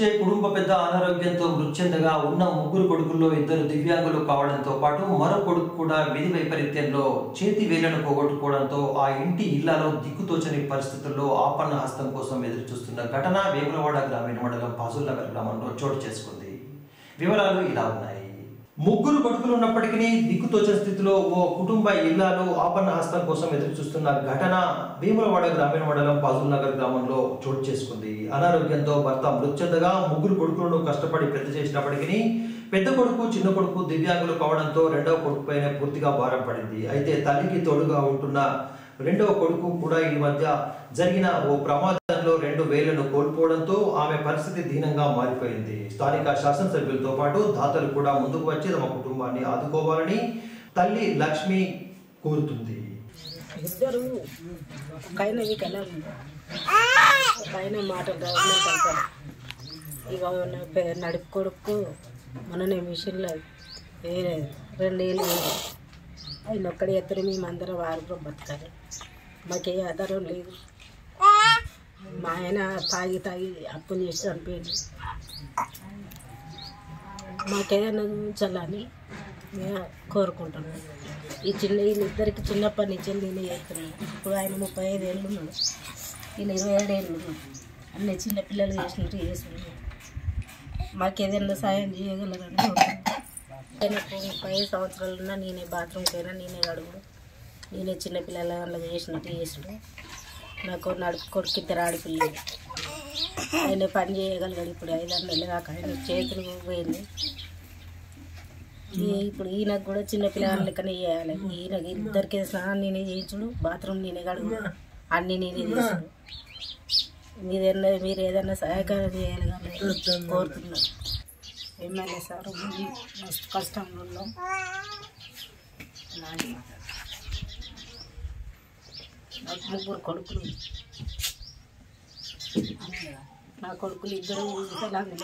ఇచ్చే కుటుంబ పెద్ద అనారోగ్యంతో మృతి చెందగా ఉన్న ముగ్గురు కొడుకుల్లో ఇద్దరు దివ్యాంగులు కావడంతో పాటు మరో కొడుకు కూడా విధి వైపరీత్యంలో చేతి వేళ్లను పోగొట్టుకోవడంతో ఆ ఇంటి ఇళ్లలో దిక్కుతోచని పరిస్థితుల్లో ఆపన్న హస్తం కోసం ఎదురు చూస్తున్న ఘటన వేములవాడ గ్రామీణ మండలం పాజుల్ నగర్ గ్రామంలో చోటు చేసుకుంది వివరాలు ఇలా ఉన్నాయి ముగ్గురు కొడుకులు ఉన్నప్పటికీ దిక్కుతోచని స్థితిలో ఓ కుటుంబ ఇళ్లలో ఆపన్న హస్తం కోసం ఎదురు చూస్తున్న ఘటన వేములవాడ గ్రామీణ మండలం పాజుల్ నగర్ గ్రామంలో చోటు చేసుకుంది అనారోగ్యంతో భర్త మృతి చెందగా ముగ్గురు కొడుకులను కష్టపడి పెద్ద చేసినప్పటికీ పెద్ద కొడుకు చిన్న కొడుకు దివ్యాంగులు కావడంతో రెండవ కొడుకు పైన పూర్తిగా భారం పడింది అయితే తల్లికి తోడుగా ఉంటున్న రెండవ కొడుకు కూడా ఈ మధ్య జరిగిన ఓ ప్రమాదంలో రెండు వేళ్లను కోల్పోవడంతో ఆమె పరిస్థితి దీనంగా మారిపోయింది స్థానిక శాసనసభ్యులతో పాటు దాతలు కూడా ముందుకు వచ్చి తమ కుటుంబాన్ని ఆదుకోవాలని తల్లి లక్ష్మి కోరుతుంది ఇద్దరు ఒక ఆయన మీకు ఎలా ఉంది ఒక ఆయన మాటలు రావు కలుతాడు ఇక నా పే- నడుపు కొడుకు మొన్ననే మిషన్లో వేయలేదు రెండేళ్ళు వేయలేదు ఆయన ఒక్కడే ఎత్తరు మేమందరం వారు బతకాలి మాకే ఆధారం లేదు మా ఆయన తాగి తాగి అప్పు చేసి చనిపోయింది మాకేదైనా ఉంచాలని మేము కోరుకుంటున్నాం ఈ చిన్న వీళ్ళిద్దరికి చిన్నప్పటి నుంచి నేనే చేస్తున్నాను ఇప్పుడు ఆయన ముప్పై ఐదు ఏళ్ళు ఉన్నాడు వీళ్ళు ఇరవై ఏడు ఏళ్ళు ఉన్నాడు అన్ని చిన్న పిల్లలు చేసినట్టు చేస్తున్నాడు మాకు ఏదైనా సాయం చేయగలరని కోరుకుంటున్నాం. ఆయనకు ముప్పై ఐదు సంవత్సరాలు ఉన్నా నేనే బాత్రూమ్కి అయినా నేనే అడుగుడు నేనే చిన్న పిల్లల అలా చేసినట్టు చేసుడు నాకు నడుపు కొడుకు ఇద్దరు ఆడపిల్లలు ఆయన పని చేయగలిగాడు ఇప్పుడు ఐదారు నెలలు కాక ఆయన చేతులు పోయింది ఈ- ఇప్పుడు ఈయనకు కూడా చిన్న పిల్లగాళ్ళ లెక్కనే చేయాలి ఈయన ఇద్దరికి స్నానం నేనే చేయించుడు బాత్రూమ్ నేనే కడుగు అన్నీ నేనే చేసుడు మీరేదన్నా మీరు ఏదైనా సహాయకారం చేయాలి కానీ కోరుతున్నాను ఎమ్మెల్యే సార్ ఉంది మస్తు కష్టంలో ఉన్నాం నాది. నాకు ముగ్గురు కొడుకులు నా కొడుకులు ఇద్దరు వికలాంగులు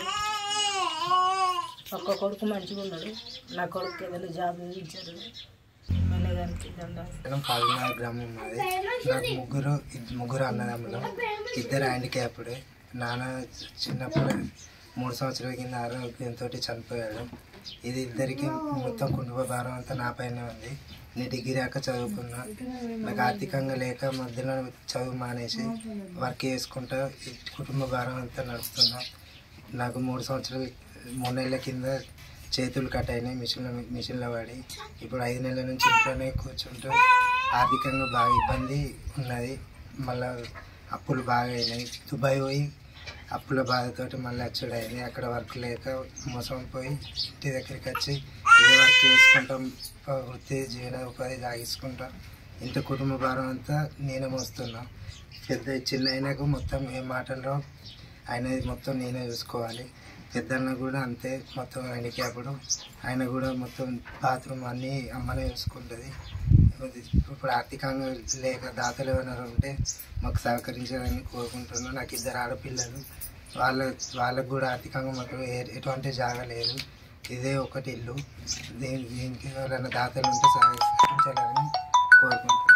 ఒక్క కొడుకు మంచిగా ఉన్నాడు నా కొడుకు ఏదైనా జాబ్ ఇచ్చాడు ఎమ్మెల్యే గారికి దండాలు మనం పాల్గొన్న గ్రామం మాది నాకు ముగ్గురు ఇద్- ముగ్గురు అన్నదమ్ములు ఇద్దరు హ్యాండిక్యాప్డ్ నాన్న చిన్నప్పుడు మూడు సంవత్సరాల కింద ఆరోగ్యంతో చనిపోయాడు ఇది ఇద్దరికి మొత్తం కుటుంబ భారం అంతా నా పైన ఉంది నేను డిగ్రీ దాకా చదువుకున్నా నాకు ఆర్థికంగా లేక మధ్యలో చదువు మానేసి వర్క్ చేసుకుంటా ఈ కుటుంబ భారం అంతా నడుస్తున్నా నాకు మూడు సంవత్సరాలు మూడు నెలల కింద చేతులు కట్ అయినాయి మిషన్లో మిషన్లో పడి ఇప్పుడు ఐదు నెలల నుంచి ఇంట్లోనే కూర్చుంటూ ఆర్థికంగా బాగా ఇబ్బంది ఉన్నది మళ్ళా అప్పులు బాగా అయినాయి దుబాయ్ పోయి అప్పుల బాధతోటి మళ్ళీ వచ్చుడు అయింది అక్కడ వర్క్ లేక మోసం పోయి ఇంటి దగ్గరికి వచ్చి ఇదే వర్క్ చేసుకుంటాం ప- వృత్తి జీవన ఉపాధి సాగించుకుంటాం ఇంత కుటుంబ భారం అంతా నేనే మోస్తున్నా పెద్ద చిన్న అయినాకు మొత్తం ఏ మాటల్లో ఆయన మొత్తం నేనే చూసుకోవాలి పెద్దన్న కూడా అంతే మొత్తం ఆయనకి అప్పుడు ఆయన కూడా మొత్తం బాత్రూమ్ అన్నీ అమ్మనే చూసుకుంటుంది ఇప్పుడు ఆర్థికంగా లేక దాతలు ఏమైనా ఉంటే మాకు సహకరించాలని కోరుకుంటున్నాను నాకు ఇద్దరు ఆడపిల్లలు వాళ్ళ వాళ్ళకు కూడా ఆర్థికంగా మాకు ఏ- ఎటువంటి జాగా లేదు ఇదే ఒకటి ఇల్లు దీని దీనికి ఎవరైనా దాతలు ఉంటే సహకరించాలని కోరుకుంటున్నాను